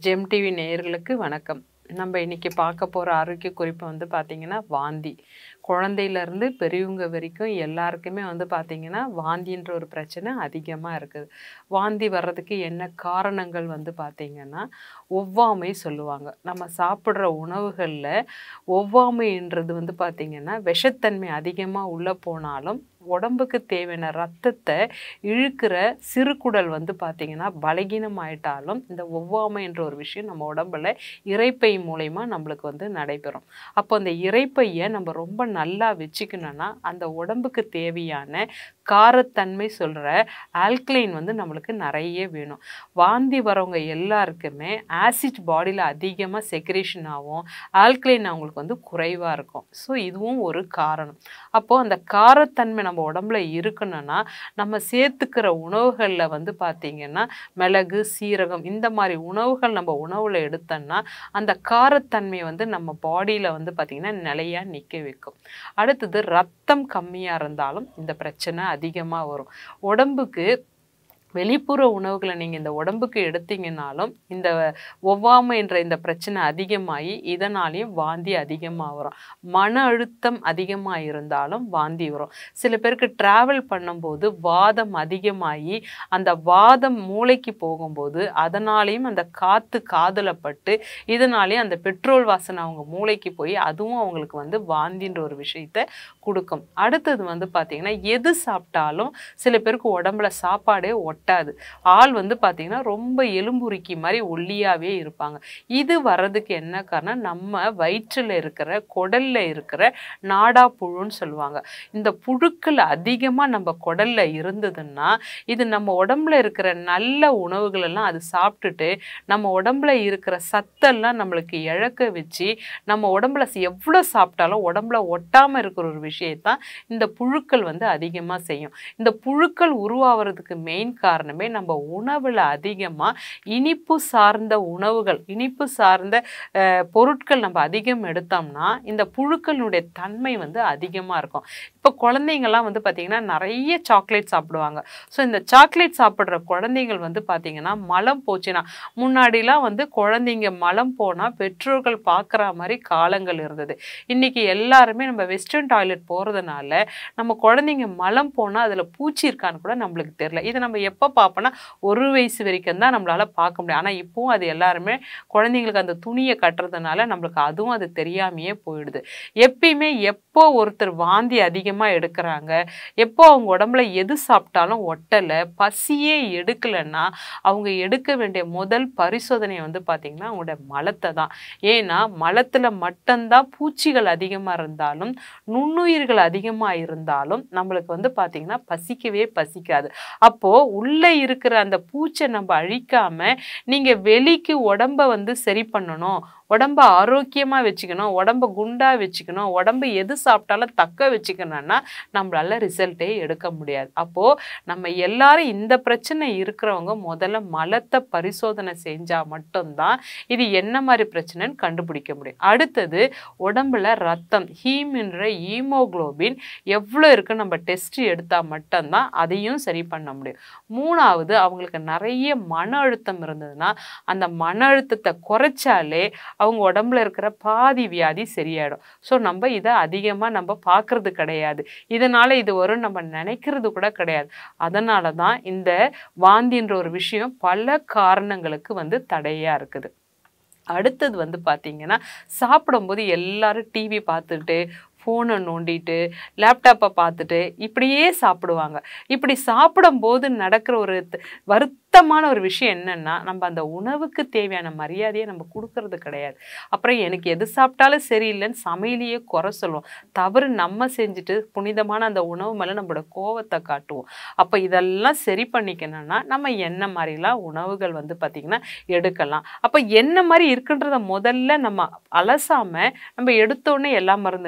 GeM TV நேயர்களுக்கு வணக்கம் நம்ம இன்னைக்கு பார்க்க போகிற ஆரோக்கிய குறிப்பு வந்து பார்த்திங்கன்னா வாந்தி குழந்தையிலேருந்து பெரியவங்க வரைக்கும் எல்லாருக்குமே வந்து பார்த்திங்கன்னா வாந்தின்ற ஒரு பிரச்சனை அதிகமாக இருக்குது வாந்தி வர்றதுக்கு என்ன காரணங்கள் வந்து பார்த்திங்கன்னா ஒவ்வாமை சொல்லுவாங்க நம்ம சாப்பிட்ற உணவுகளில் ஒவ்வாமைன்றது வந்து பார்த்திங்கன்னா விஷத்தன்மை அதிகமாக உள்ளே போனாலும் உடம்புக்கு தேவையான ரத்தத்தை இழுக்கிற சிறுகுடல் வந்து பார்த்திங்கன்னா பலகீனமாயிட்டாலும் இந்த ஒவ்வாமை என்ற ஒரு விஷயம் நம்ம உடம்புல இறைப்பை மூலயமா நம்மளுக்கு வந்து நடைபெறும் அப்போ அந்த இறைப்பையை நம்ம ரொம்ப நல்லா வச்சுக்கணும்னா அந்த உடம்புக்கு தேவையான காரத்தன்மை சொல்கிற ஆல்கலைன் வந்து நம்மளுக்கு நிறைய வேணும் வாந்தி வரவங்க எல்லாருக்குமே ஆசிட் பாடியில் அதிகமாக செக்ரேஷன் ஆகும் ஆல்கலைன் அவங்களுக்கு வந்து குறைவாக இருக்கும் ஸோ இதுவும் ஒரு காரணம் அப்போது அந்த காரத்தன்மை நம்ம உடம்புல இருக்கணும்னா நம்ம சேர்த்துக்கிற உணவுகளில் வந்து பார்த்திங்கன்னா மிளகு சீரகம் இந்த மாதிரி உணவுகள் நம்ம உணவில் எடுத்தோம்னா அந்த காரத்தன்மை வந்து நம்ம பாடியில் வந்து பார்த்திங்கன்னா நிலையாக நிற்க வைக்கும் அடுத்தது ரத்தம் கம்மியாக இருந்தாலும் இந்த பிரச்சனை அதிகமாக வரும் உடம்புக்கு வெளிப்புற உணவுகளை நீங்கள் இந்த உடம்புக்கு எடுத்தீங்கனாலும் இந்த ஒவ்வாமை என்ற இந்த பிரச்சனை அதிகமாகி இதனாலேயும் வாந்தி அதிகமாக வரும் மன அழுத்தம் அதிகமாக இருந்தாலும் வாந்தி வரும் சில பேருக்கு ட்ராவல் பண்ணும்போது வாதம் அதிகமாகி அந்த வாதம் மூளைக்கு போகும்போது அதனாலேயும் அந்த காற்று காதில் பட்டு இதனாலேயும் அந்த பெட்ரோல் வாசனை அவங்க மூளைக்கு போய் அதுவும் அவங்களுக்கு வந்து வாந்தின்ற ஒரு விஷயத்த கொடுக்கும் அடுத்தது வந்து பார்த்திங்கன்னா எது சாப்பிட்டாலும் சில பேருக்கு உடம்புல சாப்பாடே ஒட்டாது ஆள் வந்து பார்த்திங்கன்னா ரொம்ப எலும்புருக்கி மாதிரி ஒல்லியாகவே இருப்பாங்க இது வர்றதுக்கு என்ன காரணம் நம்ம வயிற்றில் இருக்கிற குடலில் இருக்கிற நாடா புழுன்னு சொல்லுவாங்க இந்த புழுக்கள் அதிகமாக நம்ம குடலில் இருந்ததுன்னா இது நம்ம உடம்புல இருக்கிற நல்ல உணவுகளெல்லாம் அது சாப்பிட்டுட்டு நம்ம உடம்புல இருக்கிற சத்தெல்லாம் நம்மளுக்கு இழக்க வச்சு நம்ம உடம்புல எவ்வளோ சாப்பிட்டாலும் உடம்புல ஒட்டாமல் இருக்கிற ஒரு விஷயத்தான் இந்த புழுக்கள் வந்து அதிகமாக செய்யும் இந்த புழுக்கள் உருவாகிறதுக்கு மெயின் காரணமே நம்ம உணவில் அதிகமாக இனிப்பு சார்ந்த உணவுகள் இனிப்பு சார்ந்த அஹ், பொருட்கள் நம்ம அதிகம் எடுத்தோம்னா இந்த புழுக்களுடைய தன்மை வந்து அதிகமாக இருக்கும் இப்போ குழந்தைங்கள்லாம் வந்து பார்த்திங்கன்னா நிறைய சாக்லேட் சாப்பிடுவாங்க ஸோ இந்த சாக்லேட் சாப்பிட்ற குழந்தைங்கள் வந்து பார்த்திங்கன்னா மலம் போச்சுன்னா முன்னாடிலாம் வந்து குழந்தைங்க மலம் போனால் பெற்றோர்கள் பார்க்குற மாதிரி காலங்கள் இருந்தது இன்றைக்கி எல்லாருமே நம்ம வெஸ்டர்ன் டாய்லெட் போகிறதுனால நம்ம குழந்தைங்க மலம் போனால் அதில் பூச்சி இருக்கான்னு கூட நம்மளுக்கு தெரியல இதை நம்ம எப்போ பார்ப்போம்னா ஒரு வயசு வரைக்கும் தான் நம்மளால் பார்க்க முடியும் ஆனால் இப்போவும் அது எல்லாருமே குழந்தைங்களுக்கு அந்த துணியை கட்டுறதுனால நம்மளுக்கு அதுவும் அது தெரியாமையே போயிடுது எப்பயுமே எப்போ ஒருத்தர் வாந்தி அதிகமாக எடுக்கிறாங்க எப்போ அவங்க உடம்புல எது சாப்பிட்டாலும் ஒட்டலை பசியே எடுக்கலைன்னா அவங்க எடுக்க வேண்டிய முதல் பரிசோதனை வந்து பார்த்திங்கன்னா அவங்களோட மலத்தை தான் ஏன்னா மலத்தில் மட்டும்தான் பூச்சிகள் அதிகமாக இருந்தாலும் நுண்ணுயிர்கள் அதிகமாக இருந்தாலும் நம்மளுக்கு வந்து பார்த்திங்கன்னா பசிக்கவே பசிக்காது அப்போது உள்ளே இருக்கிற அந்த பூச்சை நம்ம அழிக்காமல் நீங்கள் வெளிக்கு உடம்ப வந்து சரி பண்ணணும் உடம்ப ஆரோக்கியமாக வச்சுக்கணும் உடம்ப குண்டாக வச்சுக்கணும் உடம்பு எது சாப்பிட்டாலும் தக்க வச்சுக்கணும்னா நம்மளால ரிசல்ட்டே எடுக்க முடியாது அப்போது நம்ம எல்லாரும் இந்த பிரச்சனை இருக்கிறவங்க முதல்ல மலத்தை பரிசோதனை செஞ்சால் மட்டும்தான் இது என்ன மாதிரி பிரச்சனைன்னு கண்டுபிடிக்க முடியும் அடுத்தது உடம்புல ரத்தம் ஹீம்ன்ற ஈமோகுளோபின் எவ்வளோ இருக்குன்னு நம்ம டெஸ்ட் எடுத்தால் மட்டும்தான் அதையும் சரி பண்ண முடியும் மூணாவது அவங்களுக்கு நிறைய மன அழுத்தம் இருந்ததுன்னா அந்த மன அழுத்தத்தை குறைச்சாலே அவங்க உடம்புல இருக்கிற பாதி வியாதி சரியாயிடும் ஸோ நம்ம இதை அதிகமாக நம்ம பார்க்கறது கிடையாது இதனால் இது வரும் நம்ம நினைக்கிறது கூட கிடையாது அதனால தான் இந்த வாந்தின்ற ஒரு விஷயம் பல காரணங்களுக்கு வந்து தடையாக இருக்குது அடுத்தது வந்து பார்த்தீங்கன்னா சாப்பிடும்போது எல்லாரும் டிவி பார்த்துட்டு ஃபோனை நோண்டிட்டு லேப்டாப்பை பார்த்துட்டு இப்படியே சாப்பிடுவாங்க இப்படி சாப்பிடும்போது நடக்கிற ஒரு த- வருத்தமான ஒரு விஷயம் என்னன்னா நம்ம அந்த உணவுக்கு தேவையான மரியாதையை நம்ம கொடுக்கறது கிடையாது அப்புறம் எனக்கு எது சாப்பிட்டாலும் சரியில்லைன்னு சமையலையே குறை சொல்லுவோம் தவறு நம்ம செஞ்சுட்டு புனிதமான அந்த உணவு மேலே நம்மளோட கோவத்தை காட்டுவோம் அப்போ இதெல்லாம் சரி பண்ணிக்கணும்னா நம்ம என்ன மாதிரிலாம் உணவுகள் வந்து பார்த்திங்கன்னா எடுக்கலாம் அப்போ என்ன மாதிரி இருக்குன்றத முதல்ல நம்ம அலசாமல் நம்ம எடுத்தோடனே எல்லா மருந்துமே எடுக்க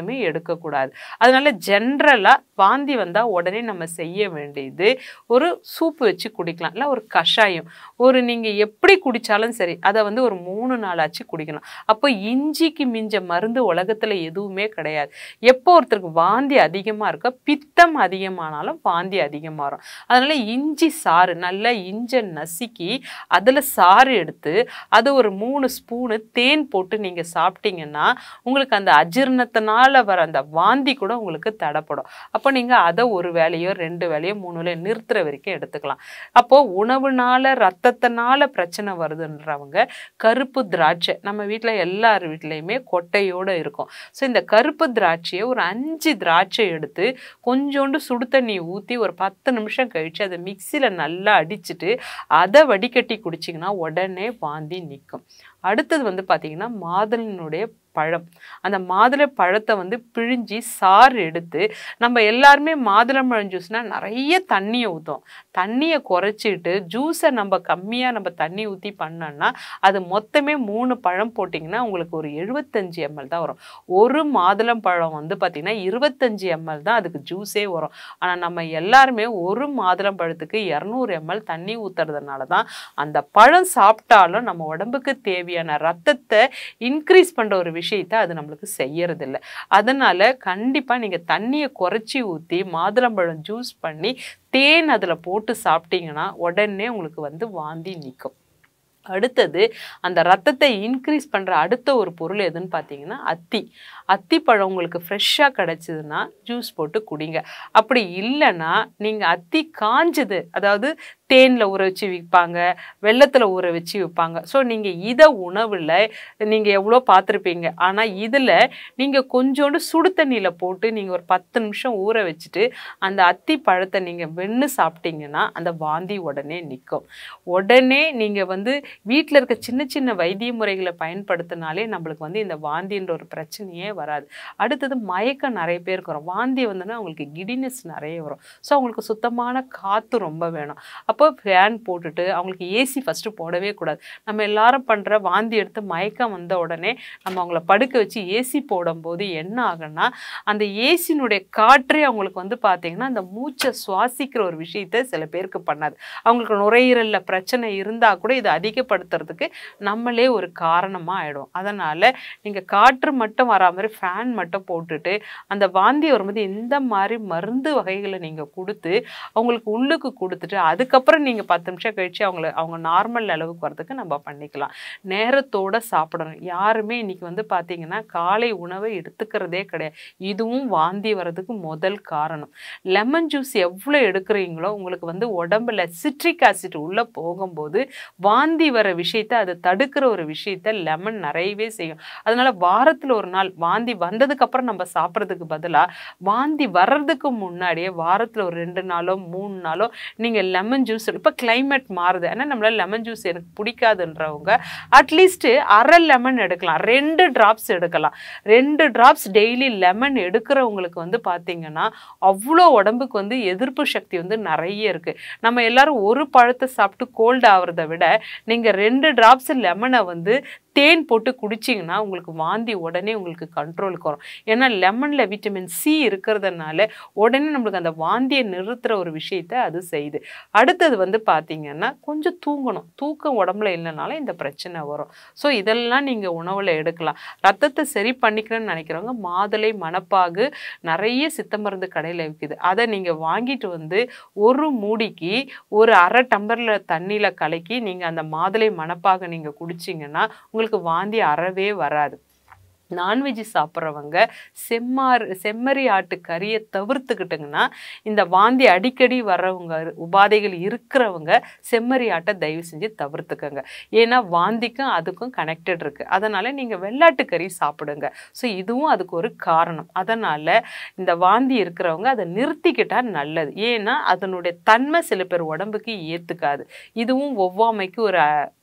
கொடுக்கக்கூடாது அதனால ஜென்ரலாக வாந்தி வந்தால் உடனே நம்ம செய்ய வேண்டியது ஒரு சூப்பு வச்சு குடிக்கலாம் இல்லை ஒரு கஷாயம் ஒரு நீங்கள் எப்படி குடித்தாலும் சரி அதை வந்து ஒரு மூணு நாளாச்சு குடிக்கணும் அப்போ இஞ்சிக்கு மிஞ்ச மருந்து உலகத்தில் எதுவுமே கிடையாது எப்போ ஒருத்தருக்கு வாந்தி அதிகமாக இருக்கோ பித்தம் அதிகமானாலும் வாந்தி அதிகமாக வரும் அதனால இஞ்சி சாறு நல்லா இஞ்சை நசுக்கி அதில் சாறு எடுத்து அது ஒரு மூணு ஸ்பூனு தேன் போட்டு நீங்கள் சாப்பிட்டீங்கன்னா உங்களுக்கு அந்த அஜீரணத்தினால வர அந்த வாந்தி கூட உங்களுக்கு தடப்படும் அப்போ நீங்கள் அதை ஒரு வேலையோ ரெண்டு வேலையோ மூணு வேலையோ நிறுத்துற வரைக்கும் எடுத்துக்கலாம் அப்போ உணவுனால ரத்தத்தினால பிரச்சனை வருதுன்றவங்க கருப்பு திராட்சை நம்ம வீட்டில் எல்லார் வீட்லேயுமே கொட்டையோடு இருக்கும் ஸோ இந்த கருப்பு திராட்சையை ஒரு அஞ்சு திராட்சை எடுத்து கொஞ்சோண்டு சுடு தண்ணி ஊற்றி ஒரு பத்து நிமிஷம் கழித்து அதை மிக்சியில் நல்லா அடிச்சுட்டு அதை வடிகட்டி குடிச்சிங்கன்னா உடனே வாந்தி நிற்கும் அடுத்தது வந்து பார்த்திங்கன்னா மாதுளனுடைய பழம் அந்த மாதுளை பழத்தை வந்து பிழிஞ்சி சாறு எடுத்து நம்ம எல்லாருமே மாதுளம்பழம் ஜூஸ்னால் நிறைய தண்ணியை ஊற்றும் தண்ணியை குறைச்சிட்டு ஜூஸை நம்ம கம்மியாக நம்ம தண்ணி ஊற்றி பண்ணோன்னா அது மொத்தமே மூணு பழம் போட்டிங்கன்னா உங்களுக்கு ஒரு எழுபத்தஞ்சு எம்எல் தான் வரும் ஒரு மாதுளம் பழம் வந்து பார்த்திங்கன்னா இருபத்தஞ்சி எம்எல் தான் அதுக்கு ஜூஸே வரும் ஆனால் நம்ம எல்லாருமே ஒரு மாதுளம் பழத்துக்கு இரநூறு எம்எல் தண்ணி ஊற்றுறதுனால தான் அந்த பழம் சாப்பிட்டாலும் நம்ம உடம்புக்கு தேவையான ரத்தத்தை இன்க்ரீஸ் பண்ணுற ஒரு விஷயத்தை அது நம்மளுக்கு செய்யறதில்ல அதனால கண்டிப்பாக நீங்கள் தண்ணியை குறைச்சி ஊற்றி மாதுளம்பழம் ஜூஸ் பண்ணி தேன் அதில் போட்டு சாப்பிட்டீங்கன்னா உடனே உங்களுக்கு வந்து வாந்தி நிற்கும் அடுத்தது அந்த ரத்தத்தை இன்க்ரீஸ் பண்ணுற அடுத்த ஒரு பொருள் எதுன்னு பார்த்தீங்கன்னா அத்தி அத்திப்பழம் உங்களுக்கு ஃப்ரெஷ்ஷாக கிடச்சிதுன்னா ஜூஸ் போட்டு குடிங்க அப்படி இல்லைன்னா நீங்கள் அத்தி காஞ்சது அதாவது தேனில் ஊற வச்சு விற்பாங்க வெள்ளத்தில் ஊற வச்சு விற்பாங்க ஸோ நீங்கள் இதை உணவில் நீங்கள் எவ்வளோ பார்த்துருப்பீங்க ஆனால் இதில் நீங்கள் கொஞ்சோண்டு சுடு தண்ணியில் போட்டு நீங்கள் ஒரு பத்து நிமிஷம் ஊற வச்சுட்டு அந்த அத்தி பழத்தை நீங்கள் வென்று சாப்பிட்டீங்கன்னா அந்த வாந்தி உடனே நிற்கும் உடனே நீங்கள் வந்து வீட்டில் இருக்க சின்ன சின்ன வைத்திய முறைகளை பயன்படுத்தினாலே நம்மளுக்கு வந்து இந்த வாந்தின்ற ஒரு பிரச்சனையே வராது அடுத்தது மயக்கம் நிறைய பேருக்கு வரும் வாந்தி வந்தோன்னா அவங்களுக்கு கிடினஸ் நிறைய வரும் ஸோ அவங்களுக்கு சுத்தமான காற்று ரொம்ப வேணும் அப்போ ஃபேன் போட்டுட்டு அவங்களுக்கு ஏசி ஃபஸ்ட்டு போடவே கூடாது நம்ம எல்லாரும் பண்ணுற வாந்தி எடுத்து மயக்கம் வந்த உடனே நம்ம அவங்கள படுக்க வச்சு ஏசி போடும்போது என்ன ஆகுன்னா அந்த ஏசினுடைய காற்றே அவங்களுக்கு வந்து பார்த்திங்கன்னா அந்த மூச்சை சுவாசிக்கிற ஒரு விஷயத்த சில பேருக்கு பண்ணாது அவங்களுக்கு நுரையீரலில் பிரச்சனை இருந்தால் கூட இதை அதிகப்படுத்துறதுக்கு நம்மளே ஒரு காரணமாக ஆகிடும் அதனால் நீங்கள் காற்று மட்டும் வரா மாதிரி ஃபேன் மட்டும் போட்டுட்டு அந்த வாந்தி வரும்போது இந்த மாதிரி மருந்து வகைகளை நீங்கள் கொடுத்து அவங்களுக்கு உள்ளுக்கு கொடுத்துட்டு அதுக்கப்புறம் நீங்கள் பத்து நிமிஷம் கழித்து அவங்கள அவங்க நார்மல் அளவுக்கு வரதுக்கு நம்ம பண்ணிக்கலாம் நேரத்தோட சாப்பிடணும் யாருமே இன்னைக்கு வந்து பார்த்தீங்கன்னா காலை உணவை எடுத்துக்கிறதே கிடையாது இதுவும் வாந்தி வர்றதுக்கு முதல் காரணம் லெமன் ஜூஸ் எவ்வளோ எடுக்கிறீங்களோ உங்களுக்கு வந்து உடம்புல சிட்ரிக் ஆசிட் உள்ளே போகும்போது வாந்தி வர விஷயத்த அது தடுக்கிற ஒரு விஷயத்த லெமன் நிறையவே செய்யும் அதனால வாரத்தில் ஒரு நாள் வாந்தி வந்ததுக்கப்புறம் நம்ம சாப்பிட்றதுக்கு பதிலாக வாந்தி வர்றதுக்கு முன்னாடியே வாரத்தில் ஒரு ரெண்டு நாளோ மூணு நாளோ நீங்கள் லெமன் ஜூஸ் இப்போ கிளைமேட் மாறுது ஆனால் நம்மளால லெமன் ஜூஸ் எனக்கு பிடிக்காதுன்றவங்க அட்லீஸ்ட்டு அரை லெமன் எடுக்கலாம் ரெண்டு டிராப்ஸ் எடுக்கலாம் ரெண்டு டிராப்ஸ் டெய்லி லெமன் எடுக்கிறவங்களுக்கு வந்து பார்த்தீங்கன்னா அவ்வளோ உடம்புக்கு வந்து எதிர்ப்பு சக்தி வந்து நிறைய இருக்குது நம்ம எல்லாரும் ஒரு பழத்தை சாப்பிட்டு கோல்டு ஆகிறத விட நீங்கள் ரெண்டு டிராப்ஸ் லெமனை வந்து தேன் போட்டு குடிச்சிங்கன்னா உங்களுக்கு வாந்தி உடனே உங்களுக்கு கண்ட்ரோலுக்கு வரும் ஏன்னா லெமனில் விட்டமின் சி இருக்கிறதுனால உடனே நம்மளுக்கு அந்த வாந்தியை நிறுத்துகிற ஒரு விஷயத்த அது செய்யுது அடுத்தது வந்து பார்த்தீங்கன்னா கொஞ்சம் தூங்கணும் தூக்கம் உடம்புல இல்லைனாலும் இந்த பிரச்சனை வரும் ஸோ இதெல்லாம் நீங்கள் உணவில் எடுக்கலாம் ரத்தத்தை சரி பண்ணிக்கணும்னு நினைக்கிறவங்க மாதுளை மணப்பாகு நிறைய சித்த மருந்து கடையில் விற்குது அதை நீங்கள் வாங்கிட்டு வந்து ஒரு மூடிக்கு ஒரு அரை டம்ளரில் தண்ணியில் கலக்கி நீங்கள் அந்த மாதுளை மணப்பாக நீங்கள் குடிச்சிங்கன்னா உங்களுக்கு வாந்தி அறவே வராது நான்வெஜ் சாப்பிட்றவங்க செம்மாறு செம்மறி ஆட்டு கறியை தவிர்த்துக்கிட்டுங்கன்னா இந்த வாந்தி அடிக்கடி வர்றவங்க உபாதைகள் இருக்கிறவங்க செம்மறி ஆட்டை தயவு செஞ்சு தவிர்த்துக்கங்க ஏன்னா வாந்திக்கும் அதுக்கும் கனெக்டட் இருக்குது அதனால் நீங்கள் வெள்ளாட்டு கறி சாப்பிடுங்க ஸோ இதுவும் அதுக்கு ஒரு காரணம் அதனால் இந்த வாந்தி இருக்கிறவங்க அதை நிறுத்திக்கிட்டால் நல்லது ஏன்னா அதனுடைய தன்மை சில பேர் உடம்புக்கு ஏற்றுக்காது இதுவும் ஒவ்வாமைக்கு ஒரு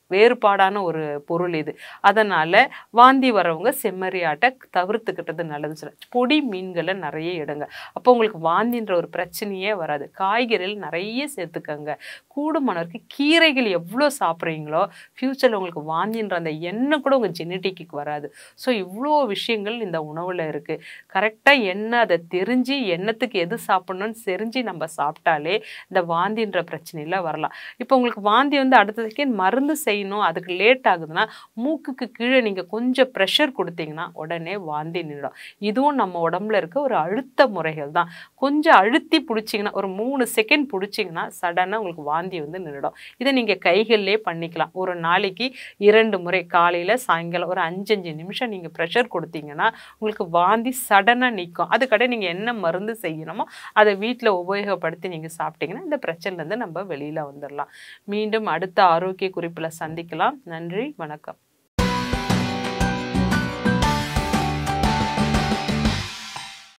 வேறுபாடான ஒரு பொருள் இது அதனால் வாந்தி வரவங்க செம்மறி ஆட்டை தவிர்த்துக்கிட்டது நல்லதுன்னு சொல்ல பொடி மீன்களை நிறைய எடுங்க அப்போ உங்களுக்கு வாந்தின்ற ஒரு பிரச்சனையே வராது காய்கறிகள் நிறைய சேர்த்துக்கங்க கூடுமானவருக்கு கீரைகள் எவ்வளோ சாப்பிட்றீங்களோ ஃப்யூச்சரில் உங்களுக்கு வாந்தின்ற அந்த எண்ணம் கூட உங்கள் ஜெனட்டிக்கு வராது ஸோ இவ்வளோ விஷயங்கள் இந்த உணவில் இருக்குது கரெக்டாக என்ன அதை தெரிஞ்சு எண்ணத்துக்கு எது சாப்பிட்ணுன்னு தெரிஞ்சு நம்ம சாப்பிட்டாலே இந்த வாந்தின்ற பிரச்சனையில் வரலாம் இப்போ உங்களுக்கு வாந்தி வந்து அடுத்த செகண்ட் மருந்து செய்யணும் அதுக்கு லேட் ஆகுதுன்னா மூக்குக்கு கீழே நீங்கள் கொஞ்சம் ப்ரெஷர் கொடுத்தீங்கன்னா உடனே வாந்தி நின்றுடும் இதுவும் நம்ம உடம்புல இருக்க ஒரு அழுத்த முறைகள் தான் கொஞ்சம் அழுத்தி பிடிச்சிங்கன்னா ஒரு மூணு செகண்ட் பிடிச்சிங்கன்னா சடனாக உங்களுக்கு வாந்தி வந்து நின்றுடும் இதை நீங்கள் கைகள்லேயே பண்ணிக்கலாம் ஒரு நாளைக்கு இரண்டு முறை காலையில் சாயங்காலம் ஒரு அஞ்சஞ்சு நிமிஷம் நீங்கள் ப்ரெஷர் கொடுத்தீங்கன்னா உங்களுக்கு வாந்தி சடனாக நிற்கும் அதுக்கடை நீங்கள் என்ன மருந்து செய்யணுமோ அதை வீட்டில் உபயோகப்படுத்தி நீங்கள் சாப்பிட்டீங்கன்னா இந்த பிரச்சனைலேருந்து நம்ம வெளியில் வந்துடலாம் மீண்டும் அடுத்த ஆரோக்கிய குறிப்பில் சந்திக்கலாம் நன்றி வணக்கம்